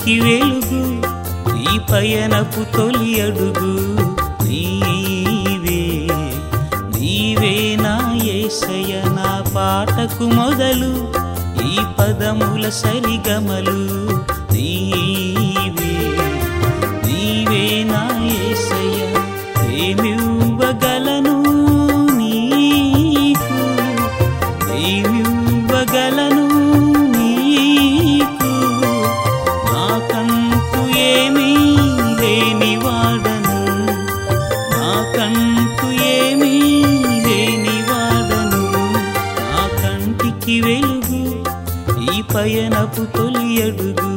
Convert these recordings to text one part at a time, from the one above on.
కంటికి వెలుగు ఈ పయనపు తొలి అడుగు నీవే నీవే నా యేసయ్య నా పాటకు మొదలు ఈ పదముల సరిగమలు నీవే నీవే నా యేసయ్య ఏమివ్వగలను నీకు ఏమివ్వగలను నీకు నాకంటూ ఏమీ లేని వాడను నాకంటూ ఏమీ లేని వాడను నా కంటికి వెలుగు ఈ పయనపు తొలి అడుగు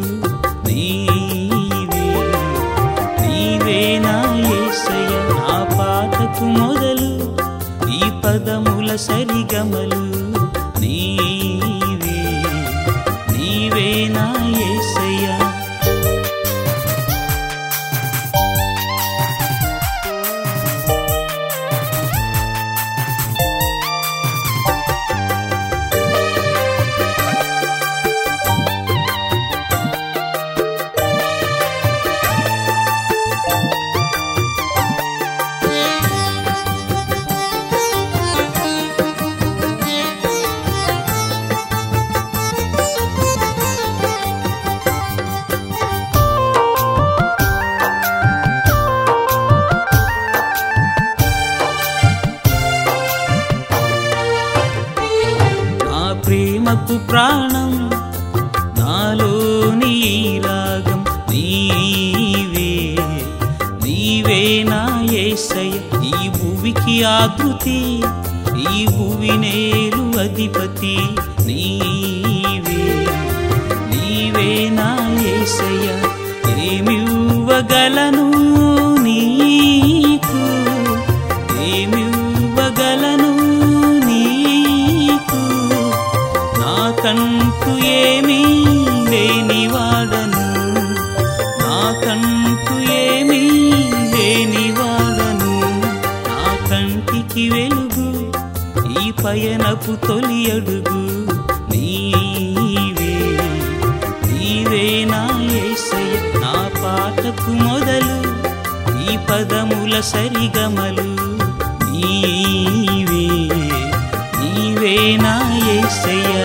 నీవే నీవే నా యేసయ్య నా పాటకు మొదలు ఈ పదముల సరిగమలు నీవే నీవే నా యేసయ్య నా ప్రేమకు ప్రాణం నాలోని ఈ రాగం నీవే నీవే నా యేసయ్య ఈ భువికి ఆకృతి ఈ భువి నేలు అధిపతి నీవే నీవే నా యేసయ్య ఏమివ్వగలను నీకు ఏమివ్వగలను నీకు నాకంటూ ఏమీ లేని వాడను నాకంటూ ఏమీ లేని వాడను నా కంటికి వెలుగు ఈ పయనపు తొలి అడుగు నీవే నీవే నా యేసయ్య నా పాటకు మొదలు ఈ పదముల సరిగమలు నీవే నీవే నా యేసయ్య